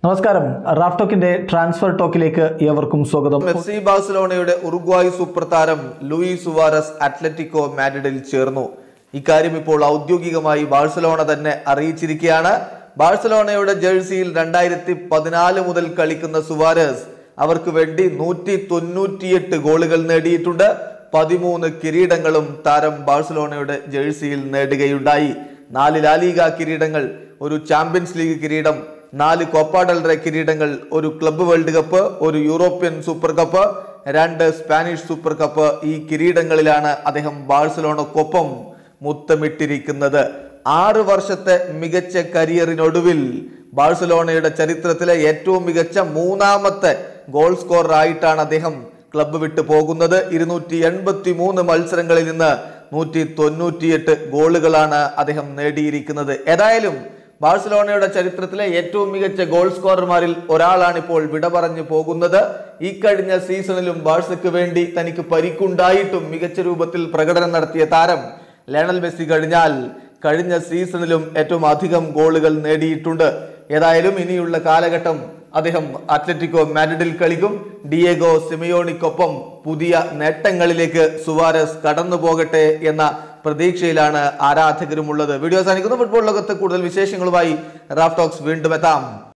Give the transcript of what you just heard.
നമസ്കാരം റാഫ്ടോക്കിന്റെ ട്രാൻസ്ഫർ ടോക്കിലേക്ക് ഏവർക്കും സ്വാഗതം എഫ് സി ബാഴ്സലോണയുടെ ഉറുഗ്വായ് സൂപ്പർ താരം ലൂയി സുവാരസ് അത്ലറ്റിക്കോ മാഡ്രിഡിൽ ചേർന്നു ഇക്കാര്യം ഇപ്പോൾ ഔദ്യോഗികമായി ബാഴ്സലോണ തന്നെ അറിയിച്ചിരിക്കുകയാണ് ബാഴ്സലോണയുടെ ജേഴ്സിയിൽ രണ്ടായിരത്തി പതിനാല് മുതൽ കളിക്കുന്ന സുവാരസ് അവർക്ക് വേണ്ടി നൂറ്റി തൊണ്ണൂറ്റിയെട്ട് ഗോളുകൾ നേടിയിട്ടുണ്ട് പതിമൂന്ന് കിരീടങ്ങളും താരം ബാഴ്സലോണയുടെ ജേഴ്സിയിൽ നേടുകയുണ്ടായി നാല് ലാലിക കിരീടങ്ങൾ ഒരു ചാമ്പ്യൻസ് ലീഗ് കിരീടം നാല് കോപ്പ ഡെൽറെ കിരീടങ്ങൾ ഒരു ക്ലബ്ബ് വേൾഡ് കപ്പ് ഒരു യൂറോപ്യൻ സൂപ്പർ കപ്പ് രണ്ട് സ്പാനിഷ് സൂപ്പർ കപ്പ് ഈ കിരീടങ്ങളിലാണ് അദ്ദേഹം ബാഴ്സലോണക്കൊപ്പം മുത്തമിട്ടിരിക്കുന്നത് ആറ് വർഷത്തെ മികച്ച കരിയറിനൊടുവിൽ ബാഴ്സലോണയുടെ ചരിത്രത്തിലെ ഏറ്റവും മികച്ച മൂന്നാമത്തെ ഗോൾ സ്കോറർ ആയിട്ടാണ് അദ്ദേഹം ക്ലബ്ബ് വിട്ടു പോകുന്നത് ഇരുന്നൂറ്റി എൺപത്തി മൂന്ന് മത്സരങ്ങളിൽ നിന്ന് നൂറ്റി തൊണ്ണൂറ്റിയെട്ട് ഗോളുകളാണ് അദ്ദേഹം നേടിയിരിക്കുന്നത് ഏതായാലും ബാഴ്സലോണയുടെ ചരിത്രത്തിലെ ഏറ്റവും മികച്ച ഗോൾ സ്കോറർമാരിൽ ഒരാളാണ് ഇപ്പോൾ വിട പറഞ്ഞു പോകുന്നത് ഈ കഴിഞ്ഞ സീസണിലും ബാഴ്സയ്ക്ക് വേണ്ടി തനിക്ക് പരിക്കുണ്ടായിട്ടും മികച്ച രൂപത്തിൽ പ്രകടനം നടത്തിയ താരം ലയണൽ മെസ്സി കഴിഞ്ഞാൽ കഴിഞ്ഞ സീസണിലും ഏറ്റവും അധികം ഗോളുകൾ നേടിയിട്ടുണ്ട് ഏതായാലും ഇനിയുള്ള കാലഘട്ടം അദ്ദേഹം അത്ലറ്റിക്കോ മാഡ്രിഡിൽ കളിക്കും ഡിയേഗോ സിമിയോണിക്കൊപ്പം പുതിയ നേട്ടങ്ങളിലേക്ക് സുവാരസ് കടന്നു പോകട്ടെ എന്ന പ്രതീക്ഷയിലാണ് ആരാധകരുമുള്ളത് വീഡിയോ സാധിക്കുന്ന ഫുട്ബോൾ ലോകത്ത് കൂടുതൽ വിശേഷങ്ങളുമായി റാഫ് ടോക്സ് വീണ്ടും എത്താം